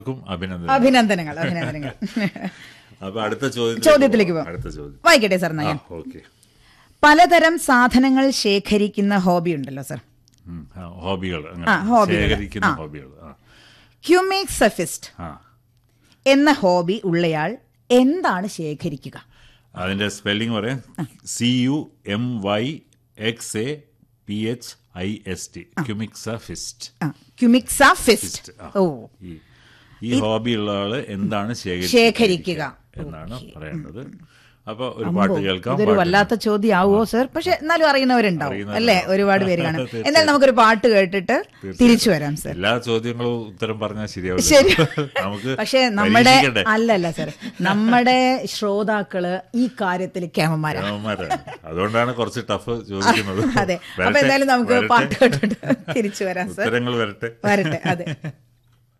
ക്കും അഭിനന്ദനം അഭിനന്ദനങ്ങൾ അഭിനന്ദനങ്ങൾ അപ്പൊ അടുത്ത ചോദ്യത്തിലേക്ക് ചോദ്യത്തിലേക്ക് പോവാം. പോവാം. അടുത്ത ചോദ്യം വായിക്കട്ടെ സാർ ആ ഞാൻ ഓക്കെ പലതരം സാധനങ്ങൾ ശേഖരിക്കുന്ന ഹോബി ഉണ്ടല്ലോ സാർ ഹോബികൾ ആ, ഹോബികൾ. ശേഖരിക്കുന്ന ആ. ഹോബികൾ ആ ഹ്യൂമിക് സഫിസ്റ്റ് ആ എന്ന ഹോബി ഉള്ളയാൾ എന്താണ് ശേഖരിക്കുക അതിന്റെ സ്പെല്ലിംഗ് പറയാം C U M Y X A P H I S T ക്യുമിക്സ ഫിസ്റ്റ് ക്യുമിക്സ ഫിസ്റ്റ് ആ. ഓ ഈ ഈ ഹോബി ഉള്ള ആള് എന്താണ് ശേഖരിക്കുക. എന്നാണ് പറയേണ്ടത് അപ്പൊ ഒരു പാട്ട് കേൾക്കാം ഇതൊരു പാട്ട് വല്ലാത്ത ചോദ്യം ആവുമോ സർ പക്ഷെ എന്നാലും അറിയുന്നവരുണ്ടാവും അറിയുന്നവരുണ്ടാവും. അല്ലേ ഒരുപാട് പേര് കാണും തീർച്ചയായും. എന്നാലും നമുക്കൊരു പാട്ട് കേട്ടിട്ട് തിരിച്ചു വരാം സർ എല്ലാ ചോദ്യങ്ങളും ഉത്തരം പറഞ്ഞാൽ ശരിയാവില്ല ശരി നമുക്ക് പക്ഷെ നമ്മുടെ പരീക്ഷിക്കണ്ടേ? അല്ലല്ല സർ നമ്മുടെ ശ്രോതാക്കള് ഈ കാര്യത്തിൽ കേമന്മാരാണ് രാമന്മാരാണ്. അതുകൊണ്ടാണ് കുറച്ച് ടഫ് ചോദിക്കുന്നത് അതെ അപ്പൊ വരട്ടെ, എന്തായാലും നമുക്ക് വരട്ടെ. പാട്ട് കേട്ടിട്ട് തിരിച്ചു വരാം സർ ഉത്തരങ്ങൾ വരട്ടെ വരട്ടെ അതെ